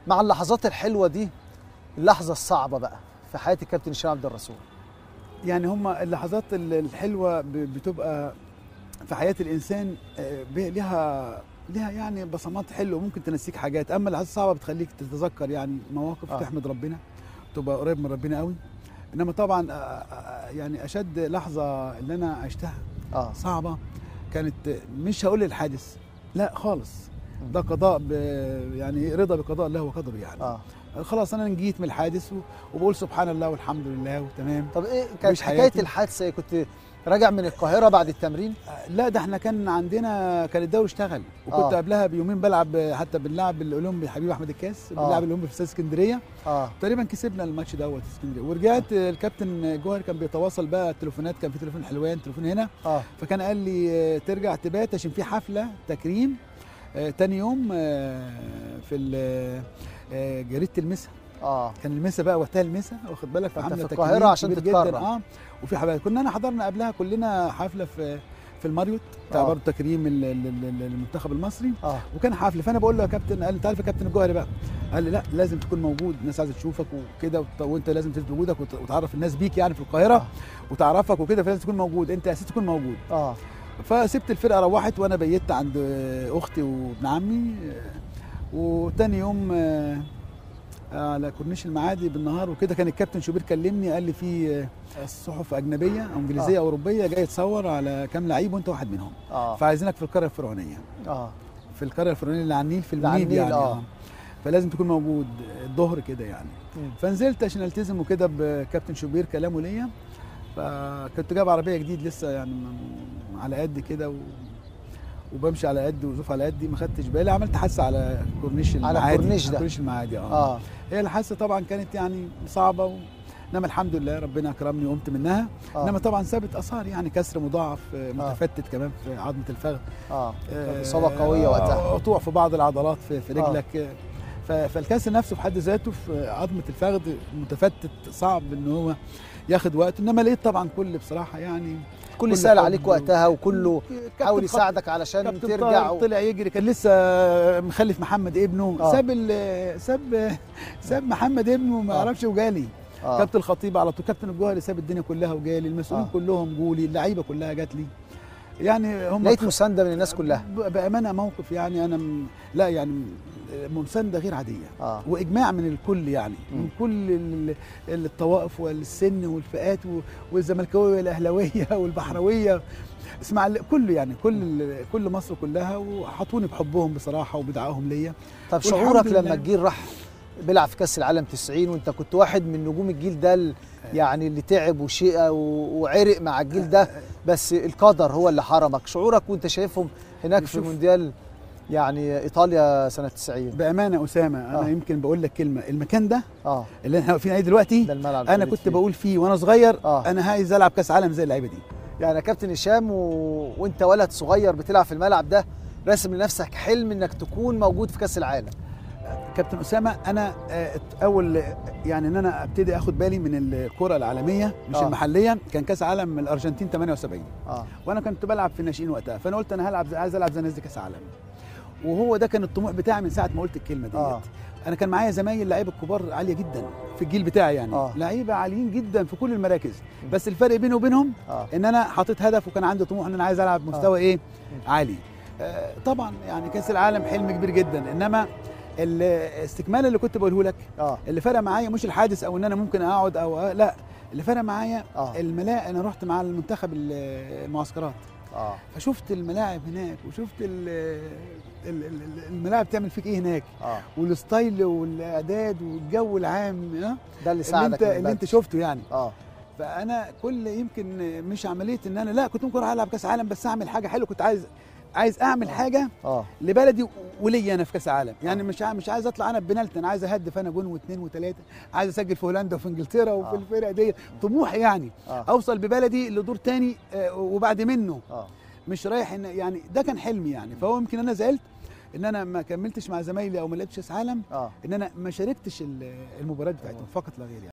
مع اللحظات الحلوه دي اللحظه الصعبه بقى في حياه الكابتن هشام عبد الرسول يعني هم اللحظات ال- الحلوه ب- بتبقى في حياه الانسان آه، ب- لها لها يعني بصمات حلوه ممكن تنسيك حاجات اما اللحظات الصعبه بتخليك تتذكر يعني مواقف آه. آه. تحمد ربنا تبقى قريب من ربنا قوي انما طبعا آه، آه، يعني اشد لحظه اللي انا عشتها اه صعبه كانت مش هقول الحادث لا خالص ده قضاء ب يعني رضا بقضاء الله وقدره يعني اه خلاص انا نجيت من الحادث و- وبقول سبحان الله والحمد لله وتمام طب ايه كانت مش حكايه حياتي. الحادثه إيه؟ كنت راجع من القاهره بعد التمرين لا ده احنا كان عندنا كان الدوري اشتغل وكنت آه. آه. قبلها بيومين بلعب حتى بنلعب الاولمبي حبيب احمد الكاس آه. بنلعب الاولمبي في استاد اسكندريه اه تقريبا كسبنا الماتش دوت في اسكندريه ورجعت الكابتن جوهر كان بيتواصل بقى التليفونات كان في تليفون حلوان تليفون هنا اه فكان قال لي آه، ترجع تبات عشان في حفله تكريم آه، تاني يوم آه، في ال- آه، جريده المسا اه كان المسا بقى وقتها المسا واخد بالك فأنت فعملنا في تكريم القاهرة عشان كبير تتكرم. جدا اه وفي حبايب كنا انا حضرنا قبلها كلنا حفله في في الماريوت بتاع آه. برضه تكريم ال- ال- ال- المنتخب المصري اه وكان حفله فانا بقول له يا كابتن قال لي انت عارف يا كابتن الجوهري بقى قال لي لا لازم تكون موجود الناس عايزه تشوفك وكده وت- وانت لازم تثبت وجودك وت- وتعرف الناس بيك يعني في القاهره آه. وتعرفك وكده فلازم تكون موجود انت اساسا تكون موجود اه فسبت الفرقه روحت وانا بيت عند اختي وابن عمي وتاني يوم آه، على كورنيش المعادي بالنهار وكده كان الكابتن شوبير كلمني قال لي في آه، صحف اجنبيه او انجليزيه آه. او اوروبيه جاي تصور على كام لعيب وانت واحد منهم اه فعايزينك في القريه الفرعونيه اه في القريه الفرعونيه اللي على النيل في اللي على المنيب النيل، يعني آه. فلازم تكون موجود الظهر كده يعني مم. فنزلت عشان التزم وكده بكابتن شوبير كلامه ليا فكنت جايب عربيه جديد لسه يعني م- على قد كده و... وبمشي على قد وظروف على قدي ما خدتش بالي عملت حادثه على كورنيش على المعادي الكورنيش ده. على كورنيش المعادي اه, اه هي الحادثه طبعا كانت يعني صعبه و... انما الحمد لله ربنا اكرمني وقمت منها آه. انما طبعا سابت اثار يعني كسر مضاعف آه، متفتت كمان في عظمه الفخذ اه آه، اصابه قويه وقتها قطوع في بعض العضلات في, في آه. رجلك ف- فالكسر نفسه في حد ذاته في عظمه الفخذ متفتت صعب ان هو ياخد وقت انما لقيت طبعا كل بصراحه يعني كل كل سأل حب عليك و- وقتها وكله كابتن حاول خط- يساعدك علشان كابتن ترجع طاهر و... طلع يجري كان لسه مخلف محمد ابنه آه. ساب ال- ساب ساب محمد ابنه ما آه. اعرفش وجالي آه. كابتن الخطيب على طول كابتن الجوهري ساب الدنيا كلها وجالي المسؤولين آه. كلهم جولي اللعيبه كلها جات لي يعني هم لقيت مسانده من الناس كلها ب- بامانه موقف يعني انا م... لا يعني مسانده غير عاديه اه واجماع من الكل يعني مم. من كل ال- ال- الطوائف والسن والفئات و- والزملكاويه والاهلاويه والبحراويه اسمع كله يعني كل كل مصر كلها وحطوني بحبهم بصراحه وبدعائهم ليا طب والحمد شعورك لله. لما الجيل راح بيلعب في كاس العالم 90 وانت كنت واحد من نجوم الجيل ده ال- يعني اللي تعب وشقى و- وعرق مع الجيل ده بس القدر هو اللي حرمك شعورك وانت شايفهم هناك في شوف. مونديال يعني ايطاليا سنه 90 بامانه اسامه انا آه. يمكن بقول لك كلمه المكان ده اه اللي احنا واقفين عليه دلوقتي ده الملعب انا اللي كنت فيه. بقول فيه وانا صغير آه. انا عايز العب كاس عالم زي اللعيبه دي يعني يا كابتن هشام و... وانت ولد صغير بتلعب في الملعب ده راسم لنفسك حلم انك تكون موجود في كاس العالم كابتن اسامه انا آه، اول يعني ان انا ابتدي اخد بالي من الكره العالميه مش آه. آه. المحليه كان كاس عالم الارجنتين 78 اه وانا كنت بلعب في الناشئين وقتها فانا قلت انا هلعب زي- عايز العب زي الناس دي كاس عالم وهو ده كان الطموح بتاعي من ساعه ما قلت الكلمه ديت آه. آه. انا كان معايا زمايل لعيبه كبار عاليه جدا في الجيل بتاعي يعني آه. آه. لعيبه عاليين جدا في كل المراكز بس الفرق بيني وبينهم اه ان انا حاطط هدف وكان عندي طموح ان انا عايز العب مستوى ايه عالي آه طبعا يعني كاس العالم حلم كبير جدا انما الاستكمال اللي كنت بقوله لك اه اللي فرق معايا مش الحادث او ان انا ممكن اقعد او أ- لا اللي فرق معايا آه. الملاعب انا رحت مع المنتخب ال- المعسكرات اه فشفت الملاعب هناك وشفت ال- ال- ال- الملاعب تعمل فيك ايه هناك اه والستايل والاعداد والجو العام ها؟ ده اللي اللي ساعدك انت من اللي انت بدري. شفته يعني اه فانا كل يمكن مش عمليه ان انا لا كنت ممكن اروح العب كاس عالم بس اعمل حاجه حلوه كنت عايز عايز اعمل حاجه اه لبلدي وليا انا في كاس العالم يعني مش ع- مش عايز اطلع انا ببنالتي انا عايز اهدف انا جون واثنين وثلاثه عايز اسجل في هولندا وفي انجلترا وفي آه. الفرق دي طموحي يعني اه اوصل ببلدي لدور تاني آه، وبعد منه اه مش رايح إن يعني ده كان حلمي يعني فهو يمكن انا زعلت ان انا ما كملتش مع زمايلي او ما لعبتش كاس عالم اه ان انا ما شاركتش ال- المباريات بتاعتهم فقط لا غير يعني